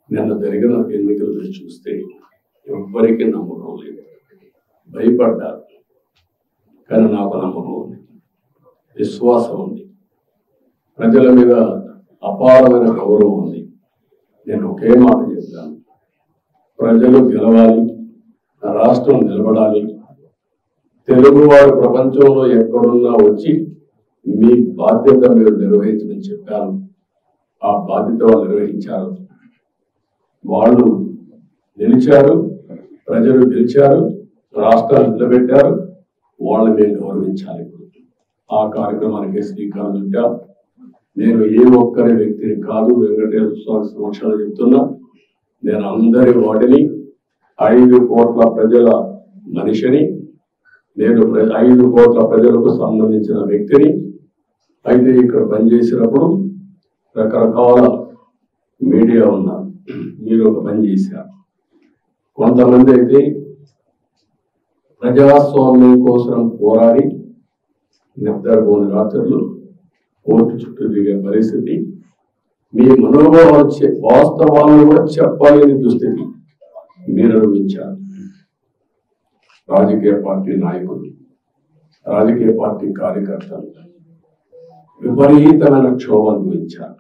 నిన్న జరిగిన ఎన్నికలు మీరు చూస్తే ఎవ్వరికీ నమ్మకం లేదు భయపడ్డారు కానీ నాకు నమ్మకం ఉంది విశ్వాసం ఉంది ప్రజల మీద అపారమైన గౌరవం ఉంది నేను ఒకే మాట చెప్తాను ప్రజలు గెలవాలి రాష్ట్రం నిలబడాలి తెలుగువారు ప్రపంచంలో ఎక్కడున్నా వచ్చి మీ బాధ్యత మీరు నిర్వహించమని చెప్పాను ఆ బాధ్యత వాళ్ళు నిర్వహించారు వాళ్ళు నిలిచారు ప్రజలు గెలిచారు రాష్ట్రాలు నిలబెట్టారు వాళ్ళని మేము గౌరవించాలి ఆ కార్యక్రమానికి శ్రీకారం చుట్టాం నేను ఏ ఒక్కరి వ్యక్తిని కాదు వెంకటేశ్వర స్వామి సమక్షంలో చెప్తున్నా నేను అందరి వాటిని ఐదు కోట్ల ప్రజల మనిషిని నేను ప్ర- ఐదు కోట్ల ప్రజలకు సంబంధించిన వ్యక్తిని అయితే ఇక్కడ పనిచేసినప్పుడు రకరకాల మీడియా ఉన్నారు మీరు ఒక పని చేశారు కొంతమంది అయితే ప్రజాస్వామ్యం కోసం పోరాడి నిద్రపోని రాత్రులు కోర్టు చుట్టూ తిరిగే పరిస్థితి మీ మనోభావాలు చె- వాస్తవాలను కూడా చెప్పలేని దుస్థితి మీరు అనుభవించారు రాజకీయ పార్టీ నాయకులు రాజకీయ పార్టీ కార్యకర్తలు విపరీతమైన క్షోభ అనుభవించారు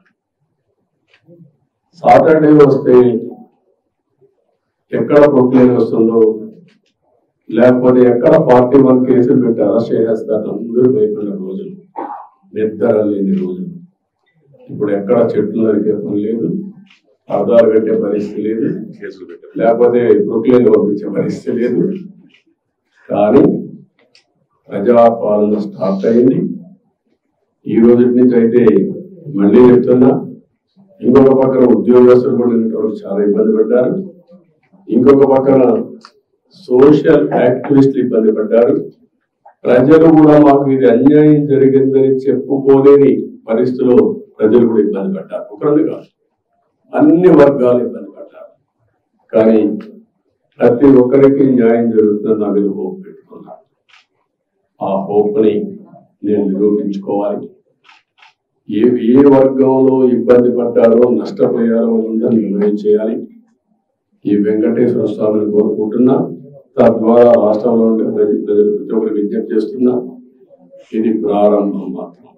సాటర్డే వస్తే ఎక్కడ ప్రొక్లేన్ వస్తుందో లేకపోతే ఎక్కడ పార్టీ వన్ కేసులు పెట్టి అరెస్ట్ చేసేస్తారు అందరూ భయపడిన రోజులు నిద్ర లేని రోజులు ఇప్పుడు ఎక్కడ చెట్లు నరికే పని లేదు అర్థాలు పెట్టే పరిస్థితి లేదు కేసులు పెట్టారు లేకపోతే ప్రొక్లేన్ పంపించే పరిస్థితి లేదు కానీ ప్రజాపాలన స్టార్ట్ అయింది ఈ రోజు నుంచి అయితే మళ్ళీ చెప్తున్నా ఇంకొక పక్కన ఉద్యోగస్తులు కూడా నిన్నటి చాలా ఇబ్బంది పడ్డారు ఇంకొక పక్కన సోషల్ యాక్టివిస్టులు ఇబ్బంది పడ్డారు ప్రజలు కూడా మాకు ఇది అన్యాయం జరిగిందని చెప్పుకోలేని పరిస్థితిలో ప్రజలు కూడా ఇబ్బంది పడ్డారు ఒకరిని కాదు అన్ని వర్గాలు ఇబ్బంది పడ్డారు కానీ ప్రతి ఒక్కరికి న్యాయం జరుగుతుందని నా మీద హోప్ పెట్టుకున్నాను ఆ హోప్ని నేను నిరూపించుకోవాలి ఏ ఏ వర్గంలో ఇబ్బంది పడ్డారో నష్టపోయారో ఉందని నిర్ణయం చేయాలి ఈ వెంకటేశ్వర స్వామిని కోరుకుంటున్నా తద్వారా రాష్ట్రంలో ఉండే ప్రజ ప్రజలు ప్రతి ఒక్కరికి విజ్ఞప్తి చేస్తున్నా ఇది ప్రారంభం మాత్రం